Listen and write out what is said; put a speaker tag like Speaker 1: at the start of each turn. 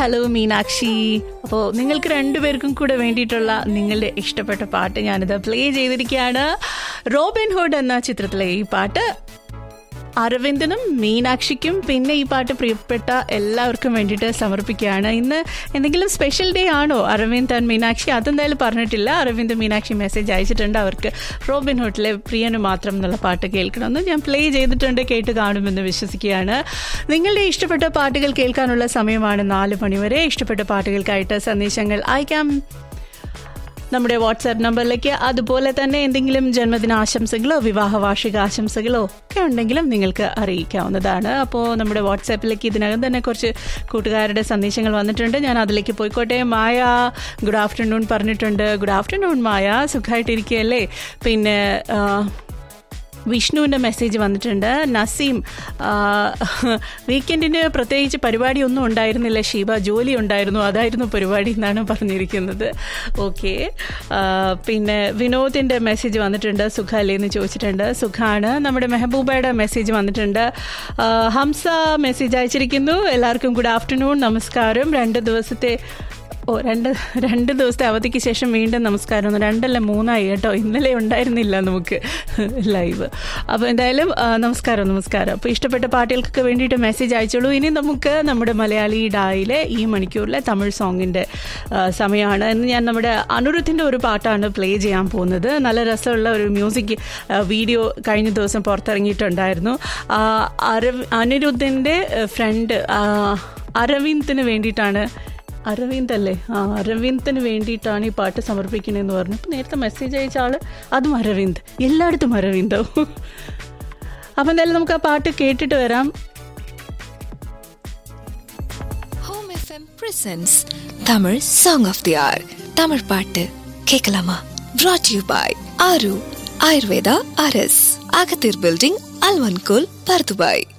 Speaker 1: hello Meenakshi അപ്പോൾ നിങ്ങൾക്ക് രണ്ടുപേർക്കും കൂടെ വേണ്ടിയിട്ടുള്ള നിങ്ങളുടെ ഇഷ്ടപ്പെട്ട പാട്ട് ഞാനിത് പ്ലേ ചെയ്തിരിക്കുകയാണ് റോബിൻ ഹുഡ് എന്ന ചിത്രത്തിലെ ഈ പാട്ട് അരവിന്ദനും മീനാക്ഷിക്കും പിന്നെ ഈ പാട്ട് പ്രിയപ്പെട്ട എല്ലാവർക്കും വേണ്ടിയിട്ട് സമർപ്പിക്കുകയാണ് ഇന്ന് എന്തെങ്കിലും സ്പെഷ്യൽ ഡേ ആണോ അരവിന്ദ് ആൻഡ് മീനാക്ഷി അതെന്തായാലും പറഞ്ഞിട്ടില്ല അരവിന്ദ് മീനാക്ഷി മെസ്സേജ് അയച്ചിട്ടുണ്ട് അവർക്ക് റോബിൻ ഹുഡിലെ പ്രിയന് മാത്രം എന്നുള്ള പാട്ട് കേൾക്കണമെന്ന് ഞാൻ പ്ലേ ചെയ്തിട്ടുണ്ട് കേട്ട് കാണുമെന്ന് വിശ്വസിക്കുകയാണ് നിങ്ങളുടെ ഇഷ്ടപ്പെട്ട പാട്ടുകൾ കേൾക്കാനുള്ള സമയമാണ് നാല് മണിവരെ ഇഷ്ടപ്പെട്ട പാട്ടുകൾക്കായിട്ട് സന്ദേശങ്ങൾ അയക്കാം നമ്മുടെ വാട്സാപ്പ് നമ്പറിലേക്ക് അതുപോലെ തന്നെ എന്തെങ്കിലും ജന്മദിന ആശംസകളോ വിവാഹ വാർഷിക ആശംസകളോ ഒക്കെ ഉണ്ടെങ്കിലും നിങ്ങൾക്ക് അറിയിക്കാവുന്നതാണ് അപ്പോൾ നമ്മുടെ വാട്സാപ്പിലേക്ക് ഇതിനകം തന്നെ കുറച്ച് കൂട്ടുകാരുടെ സന്ദേശങ്ങൾ വന്നിട്ടുണ്ട് ഞാൻ അതിലേക്ക് പോയിക്കോട്ടെ മായ ഗുഡ് ആഫ്റ്റർനൂൺ പറഞ്ഞിട്ടുണ്ട് ഗുഡ് ആഫ്റ്റർനൂൺ മായ സുഖമായിട്ടിരിക്കുകയല്ലേ പിന്നെ ആ, വിഷ്ണുവിൻ്റെ മെസ്സേജ് വന്നിട്ടുണ്ട് നസീം വീക്കെൻഡിന് പ്രത്യേകിച്ച് പരിപാടിയൊന്നും ഉണ്ടായിരുന്നില്ല ഷീബ ജോലി ഉണ്ടായിരുന്നു അതായിരുന്നു പരിപാടി എന്നാണ് പറഞ്ഞിരിക്കുന്നത് ഓക്കെ പിന്നെ വിനോദിൻ്റെ മെസ്സേജ് വന്നിട്ടുണ്ട് സുഖമല്ലേ എന്ന് ചോദിച്ചിട്ടുണ്ട് സുഖാണ് നമ്മുടെ മെഹബൂബയുടെ മെസ്സേജ് വന്നിട്ടുണ്ട് ആ, ഹംസ മെസ്സേജ് അയച്ചിരിക്കുന്നു എല്ലാവർക്കും ഗുഡ് ആഫ്റ്റർനൂൺ നമസ്കാരം രണ്ട് ദിവസത്തെ ഓ രണ്ട് രണ്ട് ദിവസത്തെ അവധിക്ക് ശേഷം വീണ്ടും നമസ്കാരം ഒന്ന് രണ്ടല്ല മൂന്നായി കേട്ടോ ഇന്നലെ ഉണ്ടായിരുന്നില്ല നമുക്ക് ലൈവ് അപ്പോൾ എന്തായാലും ആ, നമസ്കാരം നമസ്കാരം അപ്പോൾ ഇഷ്ടപ്പെട്ട പാട്ടുകൾക്കൊക്കെ വേണ്ടിയിട്ട് മെസ്സേജ് അയച്ചോളൂ ഇനി നമുക്ക് നമ്മുടെ മലയാളി ഡായിലെ ഈ മണിക്കൂറിലെ തമിഴ് സോങ്ങിൻ്റെ സമയമാണ് ഇന്ന് ഞാൻ നമ്മുടെ അനിരുദ്ധിൻ്റെ ഒരു പാട്ടാണ് പ്ലേ ചെയ്യാൻ പോകുന്നത് നല്ല രസമുള്ള ഒരു മ്യൂസിക് വീഡിയോ കഴിഞ്ഞ ദിവസം പുറത്തിറങ്ങിയിട്ടുണ്ടായിരുന്നു ആ, അരവ് അനിരുദ്ധിൻ്റെ ഫ്രണ്ട് അരവിന്ദിന് വേണ്ടിയിട്ടാണ് അരവിന്ദ് അല്ലേ ആ അരവിന്ദിന് വേണ്ടിയിട്ടാണ് ഈ പാട്ട് സമർപ്പിക്കണേന്ന് പറഞ്ഞു അപ്പം നേരത്തെ മെസ്സേജ് അയച്ച ആള് അതും അരവിന്ദ് എല്ലായിടത്തും അരവിന്ദോ അപ്പം എന്തായാലും നമുക്ക് ആ പാട്ട് കേട്ടിട്ട് വരാം
Speaker 2: home FM presents Tamil song of the hour Tamil பாட்டு கேட்கலாமா brought யூ பாய் ஆரு ஆயுர்வேதா அரஸ் அகத்தீர் பில்டிங் அல்வன்கோல் பர்துபாய்